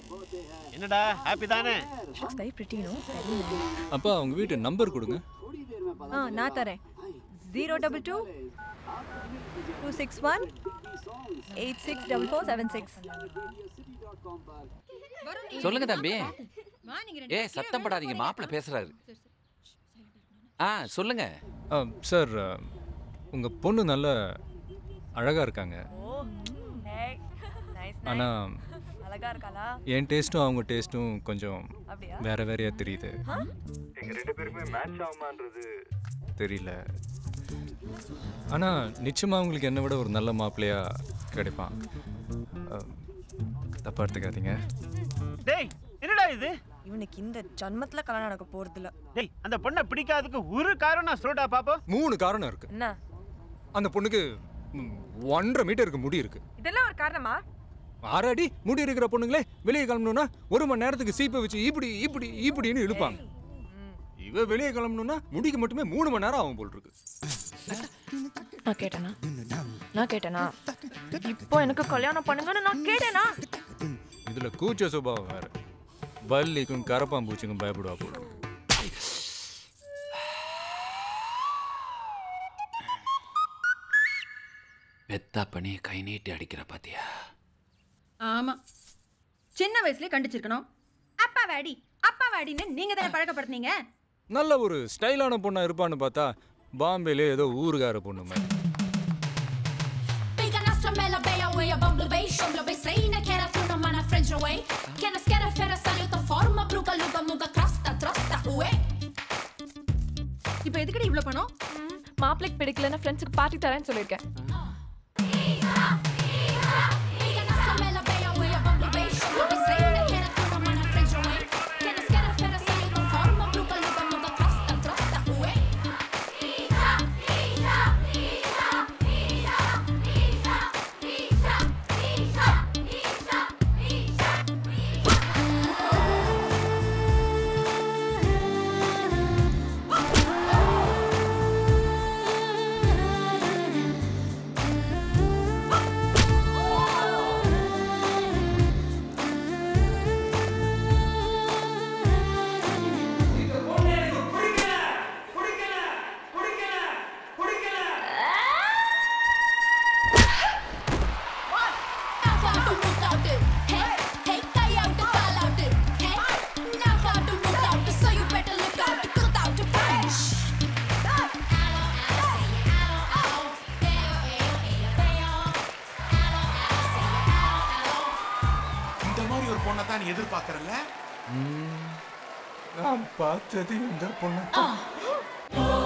என்னடா ஹாப்பி தானே Looks very pretty, no? Very nice. அப்பா அவங்க வீட்டு நம்பர் கொடுங்க ஆ நான் தரேன் zero double two two six one eight six double four seven six சொல்லுங்க தம்பி ஏ சத்தம் படாதீங்க மாப்பிள்ள பேசுறாரு ஆ சொல்லுங்க ஆ, சார் ஆ, உங்க பொண்ணு நல்ல அழகா இருக்காங்க ஓ நைஸ் ஆனா அழகா இருக்காளா என் டேஸ்ட்டும் அவங்க டேஸ்ட்டும் கொஞ்சம் அப்படியா வேற வேறையா தெரியுது எங்க ரெண்டு பேருமே மேட்ச் ஆகுமான்றது தெரியல ஆனா நிச்சயமா உங்களுக்கு என்னை விட ஒரு நல்ல மாப்பிள்ளையா கிடைப்பான் ஆ, தப்பா எடுத்துக்காதீங்க டேய் என்னடா இது இவனுக்கு இந்த ஜன்மத்துல கல்யாணம் நடக்க போறது இல்ல டேய் அந்த பொண்ணை பிடிக்காததுக்கு ஒரு காரணம் சொல்லுடா பாப்போம் மூணு காரணம் இருக்கு என்ன அந்த பொண்ணுக்கு ம், ஒன்றரை மீட்டருக்கு முடி இருக்கு இதெல்லாம் ஒரு காரணமா ஆறாடி முடி இருக்கிற பொண்ணுங்களே வெளியே கிளம்பணும்னா ஒரு மணி நேரத்துக்கு சீப்பை வச்சு இப்படி இப்படி இப்படின்னு இழுப்பாங்க இவ வெளியே கிளம்பணும்னா முடிக்கு மட்டுமே மூணு மணி நேரம் ஆகும் போல் இருக்கு நான் கேட்டேனா நான் கேட்டேனா இப்போ எனக்கு கல்யாணம் பண்ணுங்கன்னு நான் கேட்டேனா இதுல கூச்ச சுபாவம் வேற பல்லிக்கும் கரப்பாம்பூச்சிக்கும் பயப்படுவா போல் இருக்கு. பெத்தா பண்ணி கை நீட்டி அடிக்கிற பாத்தியா ஆமா சின்ன வயசுலயே கண்டிச்சிருக்கணும் அப்பா வாடி அப்பா வாடின்னு நீங்க தானே பழக்கப்படுத்துனீங்க நல்ல ஒரு ஸ்டைலான பொண்ணா இருப்பான்னு பார்த்தா பாம்பேல ஏதோ ஊருகார பொண்ணு மாதிரி Bigga nostra me la bea way a bumble bay Shumbla bay sägna kära tuna mana french away Känna skära färra saluta forma Bruka luga muga krasta trasta away இப்போ எதுக்கடி இவ்ளோ பணம் மாப்பிளைக்கு பிடிக்கலன்னா ஃப்ரெண்ட்ஸுக்கு பார்ட்டி தரேன்னு சொல்லியிருக்கேன் Bigga nostra me la bea way a bumble bay Shumbla bay sägna kära tuna mana french away Känna skära färra saluta forma Bruka luga muga krasta trasta away Now got to look out it. Hey, hey, guy out the call out it. Hey, now got to look out it. So you better look out it. Cut out the punch. இந்த மாதிரி ஒரு பொண்ணை தான் நீ எதிர்பார்க்கறல நான் பார்த்தது இந்த பொண்ணு Oh,